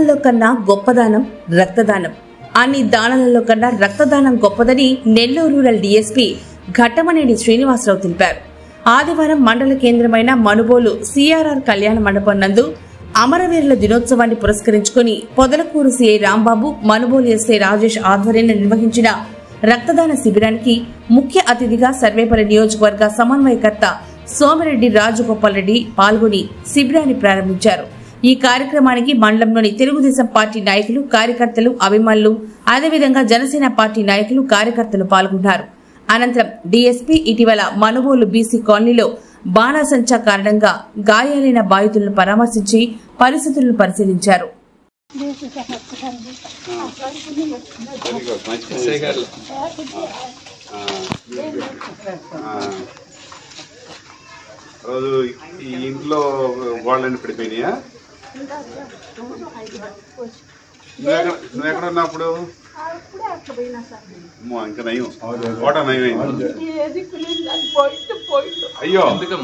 దానాలలో కన్నా గొప్పదానం రక్తదానం అన్ని దానాలలో కన్నా రక్తదానం గొప్పదని నెల్లూరు రూరల్ డీఎస్పీ ఘట్టమనేని శ్రీనివాసరావు తెలిపారు ఆదివారం మండల కేంద్రమైన మనుబోలు సిఆర్ఆర్ కళ్యాణ మండపం నందు అమరవీరుల దినోత్సవాన్ని పురస్కరించుకుని పొదలకూరు సిఐ రాంబాబు మనుబోలు ఎస్ఐ రాజేష్ ఆధ్వర్యంలో నిర్వహించిన రక్తదాన శిబిరానికి ముఖ్య అతిథిగా సర్వేపల్లి నియోజకవర్గ సమన్వయకర్త సోమిరెడ్డి రాజగోపాల్ రెడ్డి పాల్గొని శిబిరాన్ని ప్రారంభించారు ఈ కార్యక్రమానికి మండలంలోని తెలుగుదేశం పార్టీ నాయకులు కార్యకర్తలు అభిమానులు అదేవిధంగా జనసేన పార్టీ నాయకులు కార్యకర్తలు పాల్గొన్నారు అనంతరం డీఎస్పీ ఇటీవల మనుబోలు బీసీ కాలనీలో బాణాసంచా కారణంగా గాయాలైన బాధితులను పరామర్శించి పరిస్థితులను పరిశీలించారు వెరీ గుడ్ మంచి పని చేశారు. ఆ. ఆ. రోజు ఈ ఇంట్లో గోళ్ళని పడిపోయినాయా నువ్వెక్కడ నువ్వెక్కడ ఉన్నప్పుడు అమ్మో, ఇంకా నయం కోట నయం అయింది అయ్యో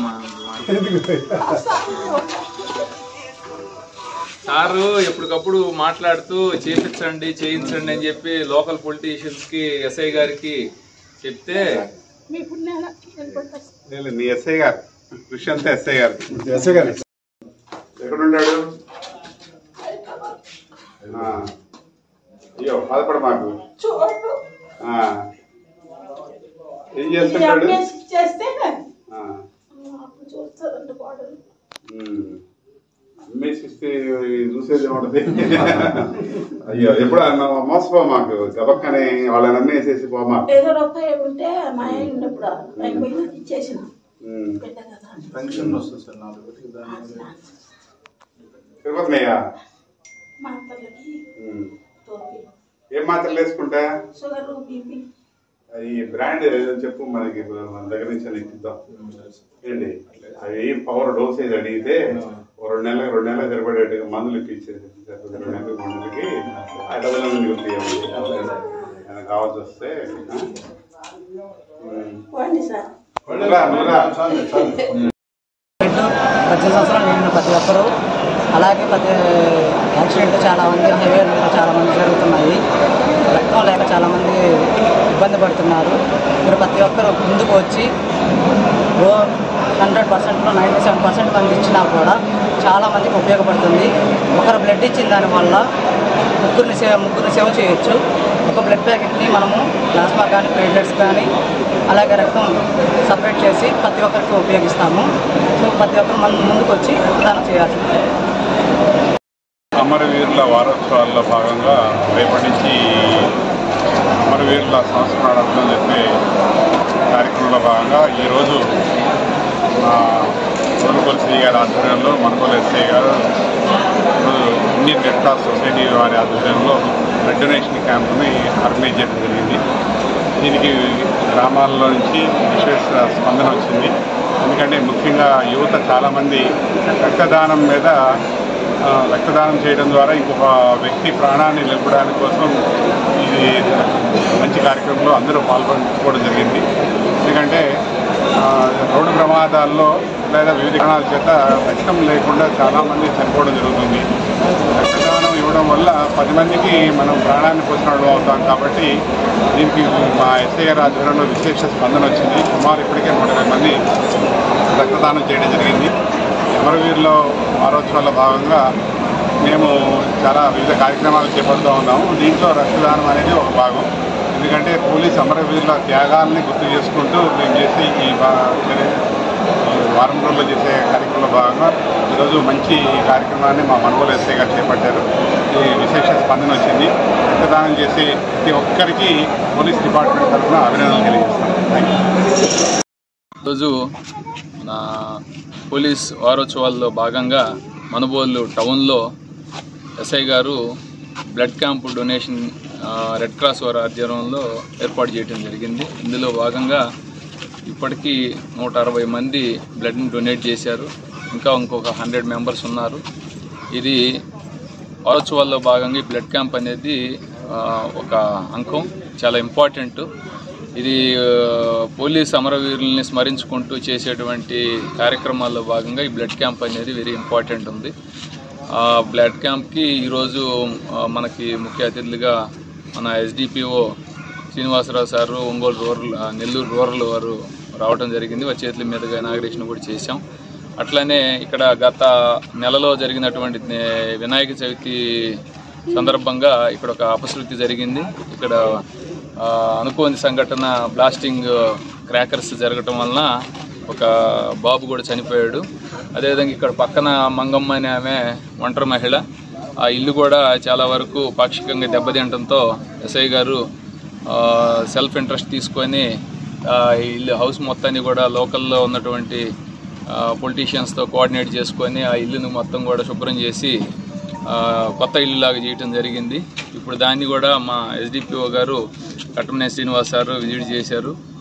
సారు ఎప్పటికప్పుడు మాట్లాడుతూ చేపించండి చేయించండి అని చెప్పి లోకల్ పొలిటీషియన్స్ కి ఎస్ఐ గారికి చెప్తే లేదు, మీ ఎస్ఐ గారు కృషి అంతా ఎస్ఐ గారు ఎస్ఐ గారు ఎక్కడున్నాడు ఆ. అయ్యో బాధపడ మాకు ఆ. ఏం చేస్తుంటాడు చేస్తే ఆ. అప్పుడు చూస్తారండి బాడలు ఉమ్. అమ్మేసిస్తే చూసేది ఏముంటది అయ్యో ఎప్పుడు అన్న మోసపో మాకు గబక్కనే వాళ్ళని అమ్మేసేసి పో మాకు ఏదో రూపాయి ఉంటే మా ఆయన ఉన్నప్పుడు అయిపోయింది ఇచ్చేసిన ఉమ్. బిడ్డ కదా అని. పెన్షన్ వస్తుంది సార్ నాలుగు తిరుపతినయ్యా మా అత్తలకి ఉమ్. టోపీ ఏం మాత్రలు వేసుకుంటా షుగర్ బీపీ ఈ బ్రాండ్ ఏదో చెప్పు మనకి ఇప్పుడు మన దగ్గర నుంచి అని ఇప్పిద్దాం ఏంటి అవి పవర్ డోసేజ్ అడిగితే ఓ రెండు నెలలకు రెండు నెలలకు సరిపడేట్టుగా మందులు ఇప్పించేది సరిపోతే రెండు నెలలకు మూడు నెలలకి ఆ డబ్బులు మిగులుతాయి ఏమైనా కావాల్సి వస్తే ఆ? ఉమ్. పోండి సార్ నువ్వురా, నువ్వురా. ప్రతి సంవత్సరం నేను ప్రతి ఒక్కరూ అలాగే ప్రతి యాక్సిడెంట్ చాలా మంది హైవే మీద చాలా మంది జరుగుతున్నాయి రక్తం లేక చాలా మంది ఇబ్బంది పడుతున్నారు మీరు ప్రతి ఒక్కరు ముందుకు వచ్చి ఓ హండ్రెడ్ పర్సెంట్లో నైంటీ సెవెన్ పర్సెంట్ మంది ఇచ్చినా కూడా చాలా మందికి ఉపయోగపడుతుంది ఒకరు బ్లడ్ ఇచ్చిన దానివల్ల ముగ్గురిని సేవ ముగ్గురిని సేవ చేయొచ్చు ఒక బ్లడ్ ప్యాకెట్ని మనము ప్లాస్మా కానీ ప్లేట్లెట్స్ కానీ అలాగే రక్తం సపరేట్ చేసి ప్రతి ఒక్కరికి ఉపయోగిస్తాము సో ప్రతి ఒక్కరు మన ముందుకు వచ్చి దానం చేయాల్సిందే అమరవీరుల వారోత్సవాల్లో భాగంగా రేపటి నుంచి అమరవీరుల సంస్మరణార్థం చెప్పే కార్యక్రమంలో భాగంగా ఈరోజు మనుగోలు శ్రీ గారి ఆధ్వర్యంలో మనుగోలు ఎస్ఐ గారు ఈరోజు ఇండియన్ రెడ్ క్రాస్ సొసైటీ వారి ఆధ్వర్యంలో బ్లడ్ డొనేషన్ క్యాంప్ని ఆర్గనైజ్ చేయడం జరిగింది దీనికి గ్రామాల్లో నుంచి విశేష స్పందన వచ్చింది ఎందుకంటే ముఖ్యంగా యువత చాలామంది రక్తదానం మీద ఆ, రక్తదానం చేయడం ద్వారా ఇంకొక వ్యక్తి ప్రాణాన్ని నిలపడానికి కోసం ఇది మంచి కార్యక్రమంలో అందరూ పాల్గొనుకోవడం జరిగింది ఎందుకంటే ఆ, రోడ్డు ప్రమాదాల్లో లేదా వివిధ కారణాల చేత రక్తం లేకుండా చాలామంది చనిపోవడం జరుగుతుంది రక్తదానం ఇవ్వడం వల్ల పది మందికి మనం ప్రాణాన్ని పోసిన వాళ్ళం అవుతాం కాబట్టి దీనికి మా ఎస్ఐ గారి ఆధ్వర్యంలో విశేష స్పందన వచ్చింది సుమారు ఇప్పటికే నూట ఇరవై మంది రక్తదానం చేయడం జరిగింది అమరవీరులో వారోత్సవాల్లో భాగంగా మేము చాలా వివిధ కార్యక్రమాలు చేపడుతూ ఉన్నాము దీంట్లో రక్తదానం అనేది ఒక భాగం ఎందుకంటే పోలీస్ అమరవీరుల త్యాగాల్ని గుర్తు చేసుకుంటూ మేము చేసే ఈ వా- ఈ వారం రోజుల్లో చేసే కార్యక్రమంలో భాగంగా ఈరోజు మంచి కార్యక్రమాన్ని మా మనుగోలు ఎస్ఐ గారు చేపట్టారు ఈ విశేష స్పందన వచ్చింది రక్తదానం చేసే ప్రతి ఒక్కరికి పోలీస్ డిపార్ట్మెంట్ తరఫున అభినందనలు తెలియజేస్తాను థ్యాంక్ యూ ఈరోజు మన పోలీస్ వారోత్సవాల్లో భాగంగా మనుబోలు టౌన్లో ఎస్ఐ గారు బ్లడ్ క్యాంప్ డొనేషన్ ఆ, రెడ్ క్రాస్ వారి ఆధ్వర్యంలో ఏర్పాటు చేయడం జరిగింది ఇందులో భాగంగా ఇప్పటికీ నూట అరవై మంది బ్లడ్ని డొనేట్ చేశారు ఇంకా ఇంకొక హండ్రెడ్ మెంబర్స్ ఉన్నారు ఇది వారోత్సవాల్లో భాగంగా ఈ బ్లడ్ క్యాంప్ అనేది ఆ, ఒక అంకం చాలా ఇంపార్టెంట్ ఇది ఆ, పోలీస్ అమరవీరుల్ని స్మరించుకుంటూ చేసేటువంటి కార్యక్రమాల్లో భాగంగా ఈ బ్లడ్ క్యాంప్ అనేది వెరీ ఇంపార్టెంట్ ఉంది ఆ బ్లడ్ క్యాంప్కి ఈరోజు ఆ, మనకి ముఖ్య అతిథులుగా మన SDPO Srinivasarao sir Ongole rural ఆ, నెల్లూరు రూరల్ వారు రావడం జరిగింది వారి చేతుల మీదుగా ఇనాగ్రేషన్ కూడా చేశాం అట్లనే ఇక్కడ గత నెలలో జరిగినటువంటి నే- వినాయక చవితి సందర్భంగా ఇక్కడ ఒక అపశృతి జరిగింది ఇక్కడ ఆ, అనుకోని సంఘటన బ్లాస్టింగ్ క్రాకర్స్ జరగటం వలన ఒక బాబు కూడా చనిపోయాడు అదేవిధంగా ఇక్కడ పక్కన మంగమ్మ అనే ఆమె ఒంటరి మహిళ ఆ ఇల్లు కూడా చాలా వరకు పాక్షికంగా దెబ్బతింటంతో ఎస్ఐ గారు ఆ, సెల్ఫ్ ఇంట్రెస్ట్ తీసుకొని ఆ, ఈ ఇల్లు హౌస్ మొత్తాన్ని కూడా లోకల్లో ఉన్నటువంటి పొలిటీషియన్స్తో కోఆర్డినేట్ చేసుకొని ఆ ఇల్లును మొత్తం కూడా శుభ్రం చేసి ఆ, కొత్త ఇల్లులాగా చేయటం జరిగింది ఇప్పుడు దాన్ని కూడా మా ఎస్డిపిఓ గారు కట్టమనే శ్రీనివాస్ గారు విజిట్ చేశారు